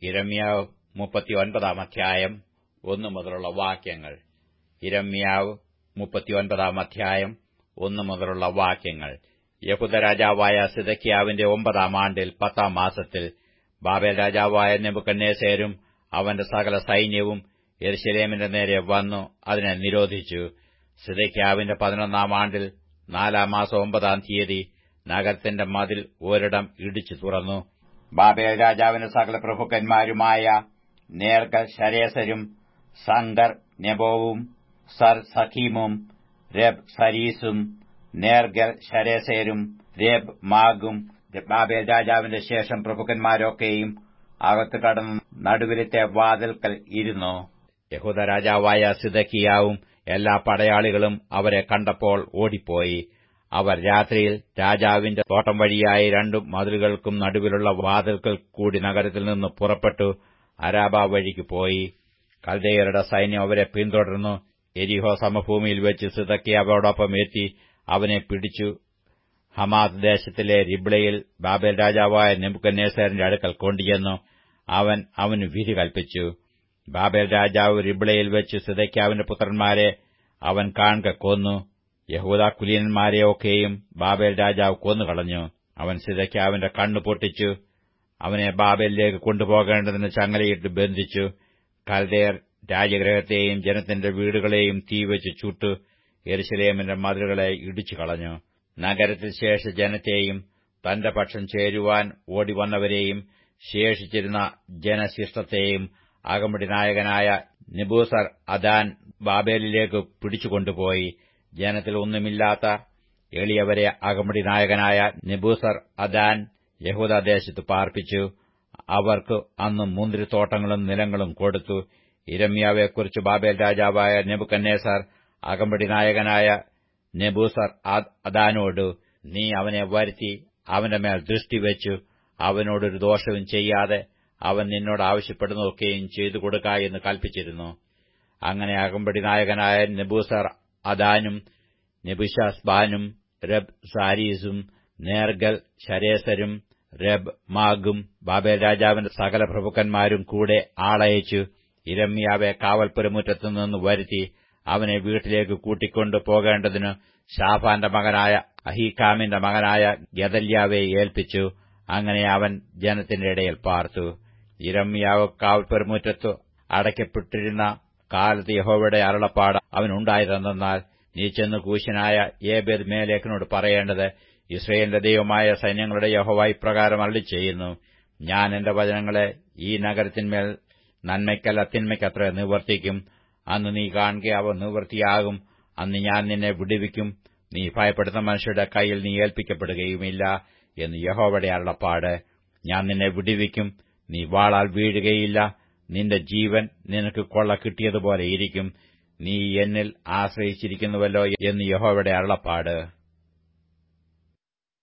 ഇരമ്യാവ് മുപ്പത്തിയൊൻപതാം അധ്യായം ഒന്നു മുതലുള്ള വാക്യങ്ങൾ ഇരമ്യാവ് മുപ്പത്തിയൊൻപതാം അധ്യായം ഒന്നു മുതലുള്ള വാക്യങ്ങൾ യഹുദ രാജാവായ സിദക്കിയാവിന്റെ ഒമ്പതാം ആണ്ടിൽ പത്താം മാസത്തിൽ ബാബേൽ രാജാവായ നെബുക്കന്നേസേരും അവന്റെ സകല സൈന്യവും യെരുശലേമിന്റെ നേരെ വന്നു അതിനെ നിരോധിച്ചു സിദക്കിയാവിന്റെ പതിനൊന്നാം ആണ്ടിൽ നാലാം മാസം ഒമ്പതാം തീയതി നഗരത്തിന്റെ മതിൽ ഒരിടം ഇടിച്ചു തുറന്നു ബാബേൽ രാജാവിന്റെ സകല പ്രഭുക്കന്മാരുമായ നേർഗൽ ശരേസരും സങ്കർ നെബോവും സർ സഖീമും രബ് സരീസും നേർഗൽ ശരേസരും രബ് മാഗും ബാബേൽ രാജാവിന്റെ ശേഷം പ്രഭുക്കന്മാരൊക്കെയും അകത്ത് കടന്ന് നടുവിലത്തെ വാതിൽക്കൽ ഇരുന്നു യഹൂദ രാജാവായ സിദക്കിയാവും എല്ലാ പടയാളികളും അവരെ കണ്ടപ്പോൾ ഓടിപ്പോയി അവർ രാത്രിയിൽ രാജാവിന്റെ തോട്ടം വഴിയായി രണ്ടു മതിലുകൾക്കും നടുവിലുള്ള വാതിൽക്കൽ കൂടി നഗരത്തിൽ നിന്ന് പുറപ്പെട്ടു അരാബ വഴിക്ക് പോയി കൽദയരുടെ സൈന്യം അവരെ പിന്തുടർന്നു എരിഹോ സമഭൂമിയിൽ വെച്ച് സിദക്കിയാവോടൊപ്പം എത്തി അവനെ പിടിച്ചു ഹമാദ് ദേശത്തിലെ റിബ്ലയിൽ ബാബേൽ രാജാവായ നെബുക്കന്നേസറിന്റെ അടുക്കൽ കൊണ്ടുചെന്നു അവൻ അവന് വിധി കൽപ്പിച്ചു ബാബേൽ രാജാവ് റിബ്ലയിൽ വെച്ച് സിദയ്ക്കാവിന്റെ പുത്രന്മാരെ അവൻ കാണുക കൊന്നു യഹൂദ കുലീനന്മാരെയൊക്കെയും ബാബേൽ രാജാവ് കൊന്നുകളഞ്ഞു അവൻ സിദയ്ക്കാവിന്റെ കണ്ണു പൊട്ടിച്ചു അവനെ ബാബേലിലേക്ക് കൊണ്ടുപോകേണ്ടതിന് ചങ്ങലയിട്ട് ബന്ധിച്ചു കൽദേർ രാജഗ്രഹത്തെയും ജനത്തിന്റെ വീടുകളെയും തീവച്ച് ചുട്ടു യെരുശലേമിന്റെ മതിലുകളെ ഇടിച്ചു കളഞ്ഞു നഗരത്തിൽ ശേഷ ജനത്തെയും തന്റെ പക്ഷം ചേരുവാൻ ഓടിവന്നവരെയും ശേഷിച്ചിരുന്ന ജനശിഷ്ടത്തെയും അകമ്പടി നായകനായ നിബൂസർ അദാൻ ബാബേലിലേക്ക് പിടിച്ചുകൊണ്ടുപോയി ജനത്തിൽ ഒന്നുമില്ലാത്ത എളിയവരെ അകമ്പടി നായകനായ നിബൂസർ അദാൻ യഹൂദദേശത്ത് പാർപ്പിച്ചു അവർക്ക് അന്ന് മുന്തിരിത്തോട്ടങ്ങളും നിലങ്ങളും കൊടുത്തു ഇരമ്യാവെക്കുറിച്ച് ബാബേൽ രാജാവായ നെബുക്കന്നേസർ അകമ്പടി നായകനായ നെബൂസർ അദാനോട് നീ അവനെ വരുത്തി അവന്റെ മേൽ ദൃഷ്ടിവെച്ചു അവനോടൊരു ദോഷവും ചെയ്യാതെ അവൻ നിന്നോട് ആവശ്യപ്പെടുന്നതൊക്കെയും ചെയ്തു കൊടുക്ക എന്ന് കൽപ്പിച്ചിരുന്നു അങ്ങനെ അകമ്പടി നായകനായ നെബൂസർ അദാനും നെബുഷാസ്ബാനും രബ് സാരീസും നേർഗൽ ശരേസരും രബ് മാഗും ബാബേൽ രാജാവിന്റെ സകല പ്രഭുക്കന്മാരും കൂടെ ആളയച്ചു ഇരമ്യാവെ കാവൽപുരമുറ്റത്തു നിന്ന് വരുത്തി അവനെ വീട്ടിലേക്ക് കൂട്ടിക്കൊണ്ടു പോകേണ്ടതിന് ഷാഫാന്റെ മകനായ അഹീഖാമിന്റെ മകനായ ഗദല്യാവെ ഏൽപ്പിച്ചു അങ്ങനെ അവൻ ജനത്തിന്റെ ഇടയിൽ പാർത്തു ഇരമ്യാവ് കാവൽപുരമുറ്റത്തു അടയ്ക്കപ്പെട്ടിരുന്ന കാലത്ത് യഹോവയുടെ അരുളപ്പാട് അവനുണ്ടായതെന്നാൽ നീ ചെന്ന് കൂശനായ ഏബേദ് മേലേഖനോട് പറയേണ്ടത് ഇസ്രയേലിന്റെ ദൈവമായ സൈന്യങ്ങളുടെ യഹോവ ഇപ്രകാരം അരളി ചെയ്യുന്നു ഞാൻ എന്റെ വചനങ്ങളെ ഈ നഗരത്തിന്മേൽ നന്മയ്ക്കല്ല തിന്മയ്ക്കത്ര നിവർത്തിക്കും അന്ന് നീ കാണുക അവ നിവൃത്തിയാകും അന്ന് ഞാൻ നിന്നെ വിടുവിക്കും നീ ഭയപ്പെടുന്ന മനുഷ്യരുടെ കയ്യിൽ നീ ഏൽപ്പിക്കപ്പെടുകയുമില്ല എന്ന് യഹോവയുടെ അരുളപ്പാട് ഞാൻ നിന്നെ വിടുവിക്കും നീ വാളാൽ വീഴുകയില്ല നിന്റെ ജീവൻ നിനക്ക് കൊള്ള കിട്ടിയതുപോലെ ഇരിക്കും നീ എന്നിൽ ആശ്രയിച്ചിരിക്കുന്നുവല്ലോ എന്ന് യഹോവയുടെ അരുളപ്പാട്